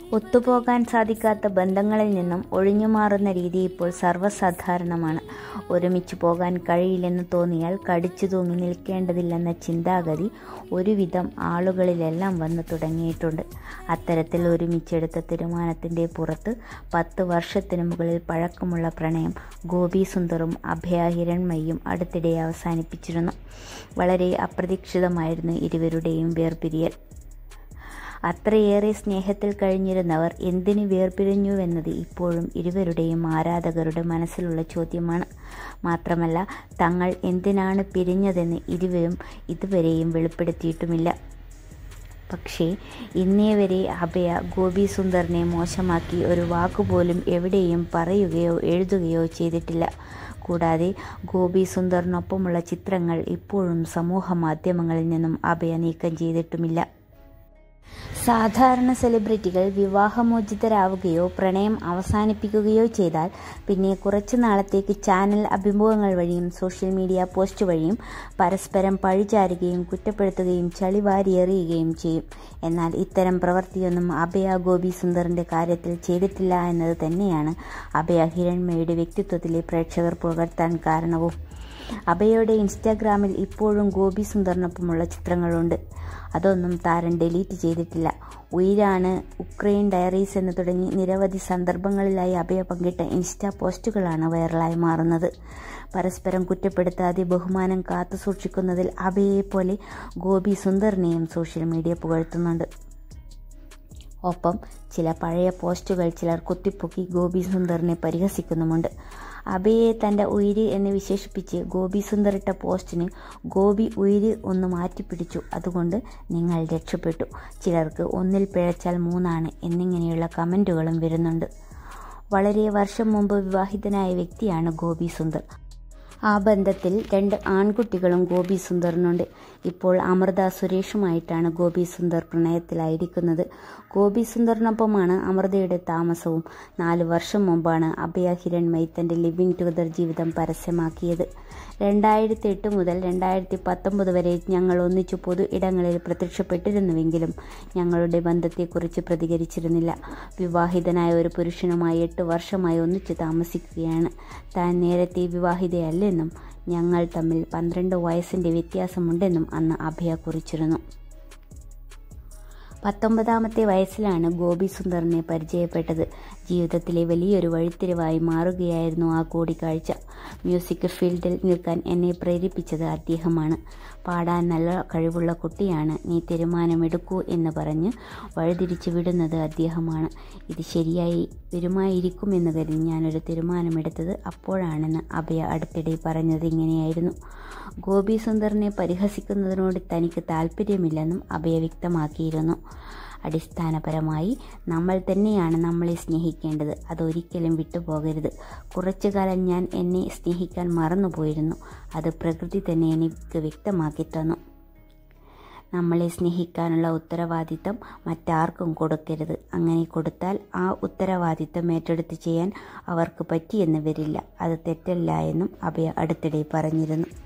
ഒത്തുപോകാൻ സാധിക്കാത്ത ബന്ധങ്ങളിൽ നിന്നും ഒഴിഞ്ഞുമാറുന്ന രീതി ഇപ്പോൾ സർവ്വസാധാരണമാണ് ഒരുമിച്ച് പോകാൻ കഴിയില്ലെന്ന് തോന്നിയാൽ കടിച്ചു തൂങ്ങി നിൽക്കേണ്ടതില്ലെന്ന ചിന്താഗതി ഒരുവിധം ആളുകളിലെല്ലാം വന്നു തുടങ്ങിയിട്ടുണ്ട് അത്തരത്തിൽ ഒരുമിച്ചെടുത്ത തീരുമാനത്തിൻ്റെ പുറത്ത് പത്ത് വർഷത്തിനു മുകളിൽ പഴക്കമുള്ള പ്രണയം ഗോപി സുന്ദറും അഭയ ഹിരൺമയും അടുത്തിടെ അവസാനിപ്പിച്ചിരുന്നു വളരെ അപ്രതീക്ഷിതമായിരുന്നു ഇരുവരുടെയും വേർപിരിയൽ അത്രയേറെ സ്നേഹത്തിൽ കഴിഞ്ഞിരുന്നവർ എന്തിനു വേർപിരിഞ്ഞുവെന്നത് ഇപ്പോഴും ഇരുവരുടെയും ആരാധകരുടെ മനസ്സിലുള്ള ചോദ്യമാണ് മാത്രമല്ല തങ്ങൾ എന്തിനാണ് പിരിഞ്ഞതെന്ന് ഇരുവരും ഇതുവരെയും വെളിപ്പെടുത്തിയിട്ടുമില്ല പക്ഷേ ഇന്നേ വരെ അഭയ ഗോപി സുന്ദറിനെ മോശമാക്കി ഒരു വാക്കുപോലും എവിടെയും പറയുകയോ എഴുതുകയോ ചെയ്തിട്ടില്ല കൂടാതെ ഗോപി സുന്ദറിനൊപ്പമുള്ള ചിത്രങ്ങൾ ഇപ്പോഴും സമൂഹ മാധ്യമങ്ങളിൽ നിന്നും അഭയ നീക്കം ചെയ്തിട്ടുമില്ല സാധാരണ സെലിബ്രിറ്റികൾ വിവാഹമോചിതരാവുകയോ പ്രണയം അവസാനിപ്പിക്കുകയോ ചെയ്താൽ പിന്നെ കുറച്ചു നാളത്തേക്ക് ചാനൽ അഭിമുഖങ്ങൾ വഴിയും സോഷ്യൽ മീഡിയ പോസ്റ്റ് വഴിയും പരസ്പരം പഴിചാരുകയും കുറ്റപ്പെടുത്തുകയും ചളിവാരിയെറിയുകയും ചെയ്യും എന്നാൽ ഇത്തരം പ്രവൃത്തിയൊന്നും അഭയ ഗോപി സുന്ദറിന്റെ കാര്യത്തിൽ ചെയ്തിട്ടില്ല എന്നത് തന്നെയാണ് അഭയ ഹിരൺമയുടെ വ്യക്തിത്വത്തിലെ പ്രേക്ഷകർ പുകഴ്ത്താൻ കാരണവും അഭയയുടെ ഇൻസ്റ്റാഗ്രാമിൽ ഇപ്പോഴും ഗോപി സുന്ദറിനൊപ്പമുള്ള ചിത്രങ്ങളുണ്ട് അതൊന്നും താരം ഡിലീറ്റ് ചെയ്തിട്ടില്ല ഉയരാണ് ഉക്രൈൻ ഡയറീസ് എന്ന് തുടങ്ങി നിരവധി സന്ദർഭങ്ങളിലായി അഭയ പങ്കിട്ട ഇൻസ്റ്റാ പോസ്റ്റുകളാണ് വൈറലായി മാറുന്നത് പരസ്പരം കുറ്റപ്പെടുത്താതെ ബഹുമാനം കാത്തു സൂക്ഷിക്കുന്നതിൽ അഭയെപ്പോലെ ഗോപി സുന്ദറിനെയും സോഷ്യൽ മീഡിയ പുകഴ്ത്തുന്നുണ്ട് ഒപ്പം ചില പഴയ പോസ്റ്റുകൾ ചിലർ കുത്തിപ്പൊക്കി ഗോപി സുന്ദറിനെ പരിഹസിക്കുന്നുമുണ്ട് അബയെ തൻ്റെ ഉയിര് എന്ന് വിശേഷിപ്പിച്ച് ഗോപി സുന്ദർ ഇട്ട പോസ്റ്റിന് ഗോപി ഉയിര് ഒന്ന് മാറ്റിപ്പിടിച്ചു അതുകൊണ്ട് നിങ്ങൾ രക്ഷപ്പെട്ടു ചിലർക്ക് ഒന്നിൽ പിഴച്ചാൽ മൂന്നാണ് എന്നിങ്ങനെയുള്ള കമൻറ്റുകളും വരുന്നുണ്ട് വളരെ വർഷം മുമ്പ് വിവാഹിതനായ വ്യക്തിയാണ് ഗോപി സുന്ദർ ആ ബന്ധത്തിൽ രണ്ട് ആൺകുട്ടികളും ഗോപി സുന്ദറിനുണ്ട് ഇപ്പോൾ അമൃത സുരേഷുമായിട്ടാണ് ഗോപി സുന്ദർ പ്രണയത്തിലായിരിക്കുന്നത് ഗോപി സുന്ദറിനൊപ്പമാണ് അമൃതയുടെ താമസവും നാല് വർഷം മുമ്പാണ് അഭയ ഹിരൺമയി തൻ്റെ ലിവിംഗ് ടുഗദർ ജീവിതം പരസ്യമാക്കിയത് രണ്ടായിരത്തി എട്ട് മുതൽ രണ്ടായിരത്തി പത്തൊമ്പത് വരെ ഞങ്ങൾ ഒന്നിച്ചു പൊതു ഇടങ്ങളിൽ പ്രത്യക്ഷപ്പെട്ടിരുന്നുവെങ്കിലും ഞങ്ങളുടെ ബന്ധത്തെക്കുറിച്ച് പ്രതികരിച്ചിരുന്നില്ല വിവാഹിതനായ ഒരു പുരുഷനുമായി എട്ട് വർഷമായി ഒന്നിച്ചു താമസിക്കുകയാണ് താൻ നേരത്തെ വിവാഹിതയല്ലെന്നും ഞങ്ങൾ തമ്മിൽ പന്ത്രണ്ട് വയസ്സിൻ്റെ വ്യത്യാസമുണ്ടെന്നും അന്ന് അഭയ കുറിച്ചിരുന്നു പത്തൊമ്പതാമത്തെ വയസ്സിലാണ് ഗോപി സുന്ദറിനെ പരിചയപ്പെട്ടത് ജീവിതത്തിലെ വലിയൊരു വഴിത്തിരിവായി മാറുകയായിരുന്നു ആ കൂടിക്കാഴ്ച മ്യൂസിക് ഫീൽഡിൽ നിൽക്കാൻ എന്നെ പ്രേരിപ്പിച്ചത് അദ്ദേഹമാണ് പാടാൻ നല്ല കഴിവുള്ള കുട്ടിയാണ് നീ തീരുമാനമെടുക്കൂ എന്ന് പറഞ്ഞ് വഴിതിരിച്ചു വിടുന്നത് അദ്ദേഹമാണ് ഇത് ശരിയായി വരുമായിരിക്കുമെന്ന് കരുതി ഞാനൊരു തീരുമാനമെടുത്തത് അപ്പോഴാണെന്ന് അഭയ അടുത്തിടെ പറഞ്ഞത് ഇങ്ങനെയായിരുന്നു ഗോപി സുന്ദറിനെ പരിഹസിക്കുന്നതിനോട് തനിക്ക് താല്പര്യമില്ലെന്നും അഭയ വ്യക്തമാക്കിയിരുന്നു അടിസ്ഥാനപരമായി നമ്മൾ തന്നെയാണ് നമ്മളെ സ്നേഹിക്കേണ്ടത് അതൊരിക്കലും വിട്ടുപോകരുത് കുറച്ചു കാലം ഞാൻ എന്നെ സ്നേഹിക്കാൻ മറന്നുപോയിരുന്നു അത് പ്രകൃതി തന്നെ എനിക്ക് വ്യക്തമാക്കി തന്നു നമ്മളെ സ്നേഹിക്കാനുള്ള ഉത്തരവാദിത്തം മറ്റാർക്കും കൊടുക്കരുത് അങ്ങനെ കൊടുത്താൽ ആ ഉത്തരവാദിത്തം ഏറ്റെടുത്ത് ചെയ്യാൻ അവർക്ക് പറ്റിയെന്ന് വരില്ല അത് തെറ്റല്ല എന്നും അഭയ അടുത്തിടെ പറഞ്ഞിരുന്നു